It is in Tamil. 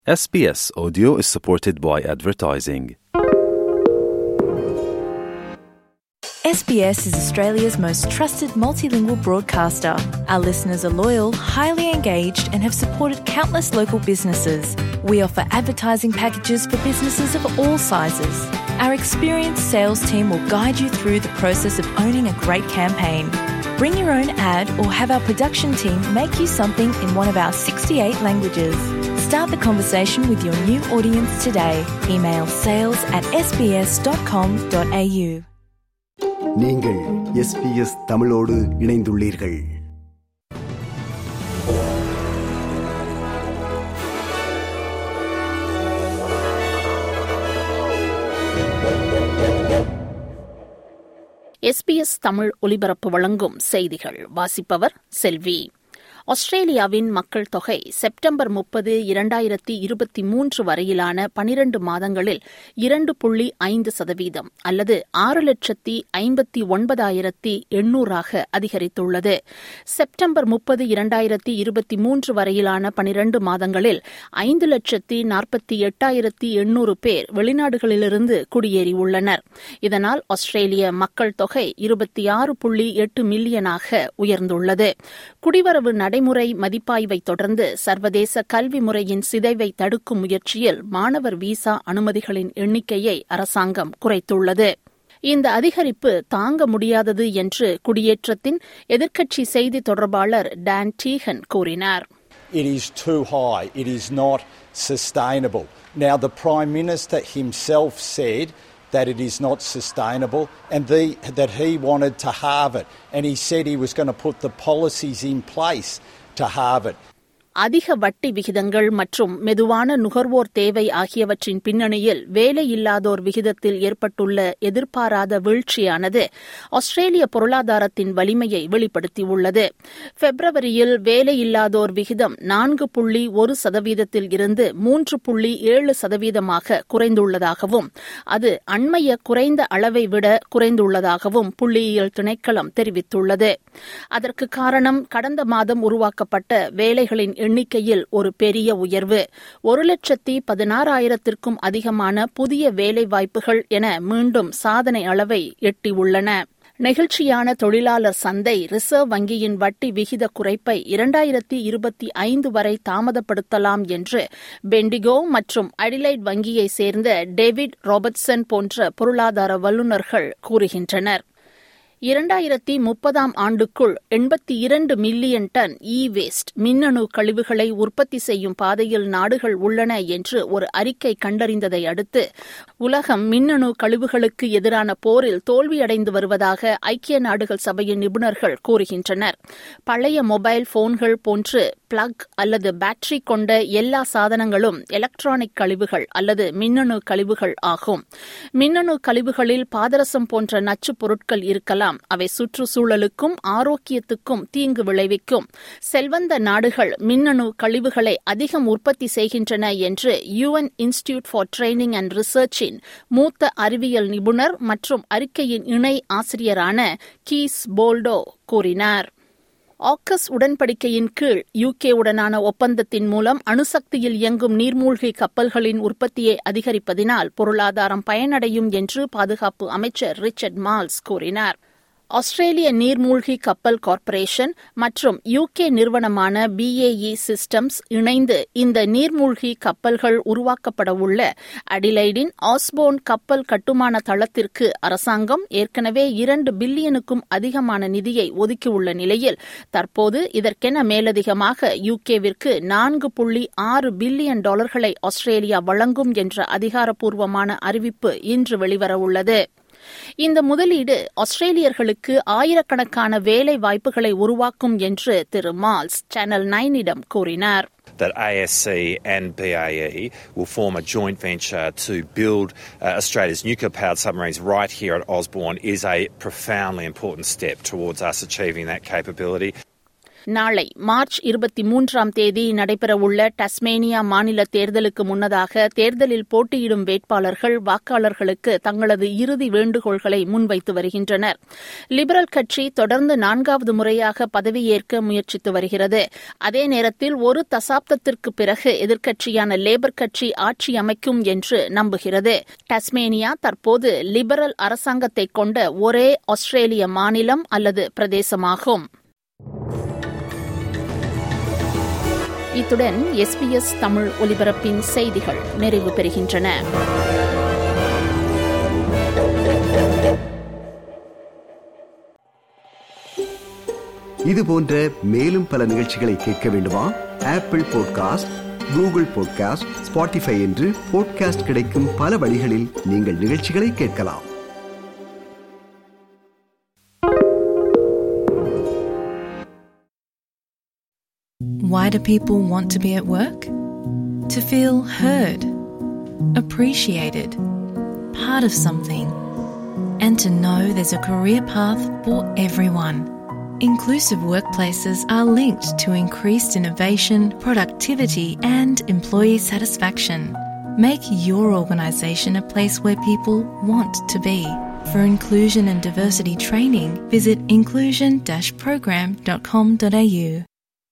SBS Audio is supported by advertising. SBS is Australia's most trusted multilingual broadcaster. Our listeners are loyal, highly engaged, and have supported countless local businesses. We offer advertising packages for businesses of all sizes. Our experienced sales team will guide you through the process of owning a great campaign. Bring your own ad or have our production team make you something in one of our 68 languages. Start the conversation with your new audience today. Email sales at sbs.com.au. நீங்கள் எஸ்பிஎஸ் தமிழோடு இணைந்துள்ளீர்கள் எஸ்பிஎஸ் தமிழ் ஒலிபரப்பு வழங்கும் செய்திகள் வாசிப்பவர் செல்வி ஆஸ்திரேலியாவின் மக்கள் தொகை செப்டம்பர் முப்பது இரண்டாயிரத்தி இருபத்தி மூன்று வரையிலான பனிரண்டு மாதங்களில் இரண்டு புள்ளி ஐந்து சதவீதம் அல்லது ஆறு லட்சத்தி ஐம்பத்தி ஒன்பதாயிரத்தி எண்ணூறாக அதிகரித்துள்ளது செப்டம்பர் முப்பது இரண்டாயிரத்தி இருபத்தி மூன்று வரையிலான பனிரண்டு மாதங்களில் ஐந்து லட்சத்தி நாற்பத்தி எட்டாயிரத்தி எண்ணூறு பேர் வெளிநாடுகளிலிருந்து குடியேறியுள்ளனர் இதனால் ஆஸ்திரேலிய மக்கள் தொகை இருபத்தி ஆறு புள்ளி எட்டு மில்லியனாக உயர்ந்துள்ளது குடிவரவு நடைமுறை மதிப்பாய்வை தொடர்ந்து சர்வதேச கல்வி முறையின் சிதைவை தடுக்கும் முயற்சியில் மாணவர் விசா அனுமதிகளின் எண்ணிக்கையை அரசாங்கம் குறைத்துள்ளது இந்த அதிகரிப்பு தாங்க முடியாதது என்று குடியேற்றத்தின் எதிர்க்கட்சி செய்தி தொடர்பாளர் டான் டீகன் கூறினார் It is too high. It is not sustainable. Now, the Prime Minister himself said that it is not sustainable and the, that he wanted to halve it. And he said he was going to put the policies in place to halve it. அதிக வட்டி விகிதங்கள் மற்றும் மெதுவான நுகர்வோர் தேவை ஆகியவற்றின் பின்னணியில் வேலையில்லாதோர் விகிதத்தில் ஏற்பட்டுள்ள எதிர்பாராத வீழ்ச்சியானது ஆஸ்திரேலிய பொருளாதாரத்தின் வலிமையை வெளிப்படுத்தியுள்ளது பிப்ரவரியில் வேலையில்லாதோர் விகிதம் நான்கு புள்ளி ஒரு சதவீதத்தில் இருந்து மூன்று புள்ளி ஏழு சதவீதமாக குறைந்துள்ளதாகவும் அது அண்மைய குறைந்த அளவை விட குறைந்துள்ளதாகவும் புள்ளியியல் திணைக்களம் தெரிவித்துள்ளது அதற்கு காரணம் கடந்த மாதம் உருவாக்கப்பட்ட வேலைகளின் எண்ணிக்கையில் ஒரு பெரிய உயர்வு ஒரு லட்சத்தி பதினாறாயிரத்திற்கும் அதிகமான புதிய வேலைவாய்ப்புகள் என மீண்டும் சாதனை அளவை எட்டியுள்ளன நெகிழ்ச்சியான தொழிலாளர் சந்தை ரிசர்வ் வங்கியின் வட்டி விகித குறைப்பை இரண்டாயிரத்தி இருபத்தி ஐந்து வரை தாமதப்படுத்தலாம் என்று பெண்டிகோ மற்றும் அடிலைட் வங்கியை சேர்ந்த டேவிட் ராபர்ட்சன் போன்ற பொருளாதார வல்லுநர்கள் கூறுகின்றனர் இரண்டாயிரத்தி முப்பதாம் ஆண்டுக்குள் எண்பத்தி இரண்டு மில்லியன் டன் இ வேஸ்ட் மின்னணு கழிவுகளை உற்பத்தி செய்யும் பாதையில் நாடுகள் உள்ளன என்று ஒரு அறிக்கை கண்டறிந்ததை அடுத்து உலகம் மின்னணு கழிவுகளுக்கு எதிரான போரில் தோல்வியடைந்து வருவதாக ஐக்கிய நாடுகள் சபையின் நிபுணர்கள் கூறுகின்றனர் பழைய மொபைல் போன்கள் போன்று பிளக் அல்லது பேட்டரி கொண்ட எல்லா சாதனங்களும் எலக்ட்ரானிக் கழிவுகள் அல்லது மின்னணு கழிவுகள் ஆகும் மின்னணு கழிவுகளில் பாதரசம் போன்ற நச்சுப் பொருட்கள் இருக்கலாம் அவை சுற்றுச்சூழலுக்கும் ஆரோக்கியத்துக்கும் தீங்கு விளைவிக்கும் செல்வந்த நாடுகள் மின்னணு கழிவுகளை அதிகம் உற்பத்தி செய்கின்றன என்று UN institute for training and ரிசர்ச்சின் மூத்த அறிவியல் நிபுணர் மற்றும் அறிக்கையின் இணை ஆசிரியரான கீஸ் போல்டோ கூறினார் ஆக்கஸ் உடன்படிக்கையின் கீழ் யுகே உடனான ஒப்பந்தத்தின் மூலம் அணுசக்தியில் இயங்கும் நீர்மூழ்கி கப்பல்களின் உற்பத்தியை அதிகரிப்பதினால் பொருளாதாரம் பயனடையும் என்று பாதுகாப்பு அமைச்சர் ரிச்சர்ட் மால்ஸ் கூறினார் ஆஸ்திரேலிய நீர்மூழ்கி கப்பல் கார்ப்பரேஷன் மற்றும் யுகே நிறுவனமான பிஏஇ சிஸ்டம்ஸ் இணைந்து இந்த நீர்மூழ்கி கப்பல்கள் உருவாக்கப்படவுள்ள அடிலைடின் ஆஸ்போன் கப்பல் கட்டுமான தளத்திற்கு அரசாங்கம் ஏற்கனவே இரண்டு பில்லியனுக்கும் அதிகமான நிதியை ஒதுக்கியுள்ள நிலையில் தற்போது இதற்கென மேலதிகமாக யுகேவிற்கு நான்கு புள்ளி ஆறு பில்லியன் டாலர்களை ஆஸ்திரேலியா வழங்கும் என்ற அதிகாரப்பூர்வமான அறிவிப்பு இன்று வெளிவரவுள்ளது இந்த முதலீடு ஆஸ்திரேலியர்களுக்கு ஆயிரக்கணக்கான வேலை வாய்ப்புகளை உருவாக்கும் என்று திரு மால்ஸ் சேனல் நைனிடம் கூறினார் that ASC and BAE will form a joint venture to build uh, Australia's nuclear powered submarines right here at Osborne is a profoundly important step towards us achieving that capability. நாளை மார்ச் இருபத்தி மூன்றாம் தேதி நடைபெறவுள்ள டஸ்மேனியா மாநில தேர்தலுக்கு முன்னதாக தேர்தலில் போட்டியிடும் வேட்பாளர்கள் வாக்காளர்களுக்கு தங்களது இறுதி வேண்டுகோள்களை முன்வைத்து வருகின்றனர் லிபரல் கட்சி தொடர்ந்து நான்காவது முறையாக பதவியேற்க முயற்சித்து வருகிறது அதே நேரத்தில் ஒரு தசாப்தத்திற்கு பிறகு எதிர்க்கட்சியான லேபர் கட்சி ஆட்சி அமைக்கும் என்று நம்புகிறது டஸ்மேனியா தற்போது லிபரல் அரசாங்கத்தை கொண்ட ஒரே ஆஸ்திரேலிய மாநிலம் அல்லது பிரதேசமாகும் இத்துடன் எஸ்பிஎஸ் தமிழ் ஒலிபரப்பின் செய்திகள் நிறைவு பெறுகின்றன இது போன்ற மேலும் பல நிகழ்ச்சிகளை கேட்க வேண்டுமா Apple podcast Google podcast Spotify என்று பாட்காஸ்ட் கிடைக்கும் பல வழிகளில் நீங்கள் நிகழ்ச்சிகளை கேட்கலாம் Why do people want to be at work? To feel heard, appreciated, part of something, and to know there's a career path for everyone. Inclusive workplaces are linked to increased innovation, productivity, and employee satisfaction. Make your organisation a place where people want to be. For inclusion and diversity training, visit inclusion-program.com.au.